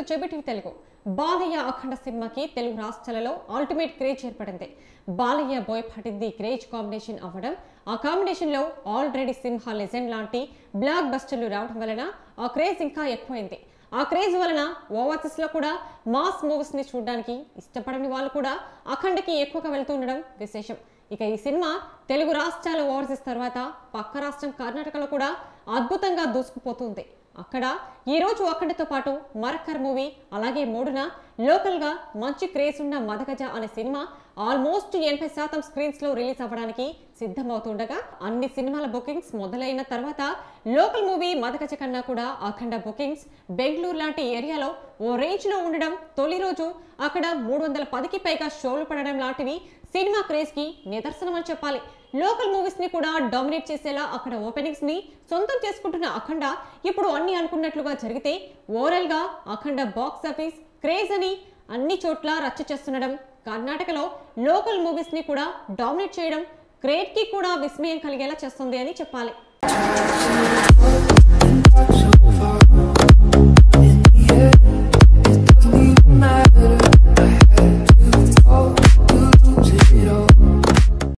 చెబిటివి తెలుగు బాలయ్య అఖండ సినిమాకి తెలుగు రాష్ట్రాలలో ultimate craze ఏర్పడింది బాలయ్య బోయ్ పడింది క్రేజ్ కాంబినేషన్ అవ్వడం ఆ కాంబినేషన్ లో ఆల్రెడీ సింహ లెజెండ్ లాంటి బ్లాక్ బస్టర్లు రావడం వలన ఆ క్రేజ్ ఇంకా ఎక్కువైంది ఆ క్రేజ్ వలన ఓవర్సీస్ లో కూడా మాస్ మూవీస్ ని చూడడానికి ఇష్టపడని వాళ్ళు కూడా అఖండకి ఎక్కువగా వెళ్తూ ఉండడం విశేషం ఇక ఈ సినిమా తెలుగు రాష్ట్రాలు ఓవర్సీస్ తర్వాత పక్క రాష్ట్రం కర్ణాటకలో కూడా అద్భుతంగా దూసుకుపోతుంది అక్కడ ఈ రోజు అక్కడితో పాటు మరక్కర్ మూవీ అలాగే మూడున లోకల్ గా మంచి క్రేజ్ ఉన్న మదగజ అనే సినిమా ఆల్మోస్ట్ ఎనభై శాతం స్క్రీన్స్ లో రిలీజ్ అవ్వడానికి సిద్ధమవుతుండగా అన్ని సినిమాల బుకింగ్స్ మొదలైన తర్వాత లోకల్ మూవీ మదగజ కన్నా కూడా అఖండ బుకింగ్స్ బెంగళూరు లాంటి ఏరియాలో ఓ రేంజ్ లో ఉండడం తొలి రోజు అక్కడ మూడు వందల పదికి పైగా షోలు పడడం లాంటివి సినిమా క్రేజ్ కి నిదర్శనం అని చెప్పాలి లోకల్ మూవీస్ ని కూడా డామినేట్ చేసేలా అక్కడ ఓపెనింగ్స్ ని సొంతం చేసుకుంటున్న అఖండ ఇప్పుడు అన్ని అనుకున్నట్లుగా జరిగితే ఓవరాల్ గా అఖండ బాక్స్ ఆఫీస్ క్రేజ్ అని అన్ని చోట్ల రచ్చ చేస్తుండడం కర్ణాటకలో లోకల్ మూవీస్ ని కూడా డామినేట్ చేయడం క్రేట్ కి కూడా విస్మయం కలిగేలా చేస్తుంది అని చెప్పాలి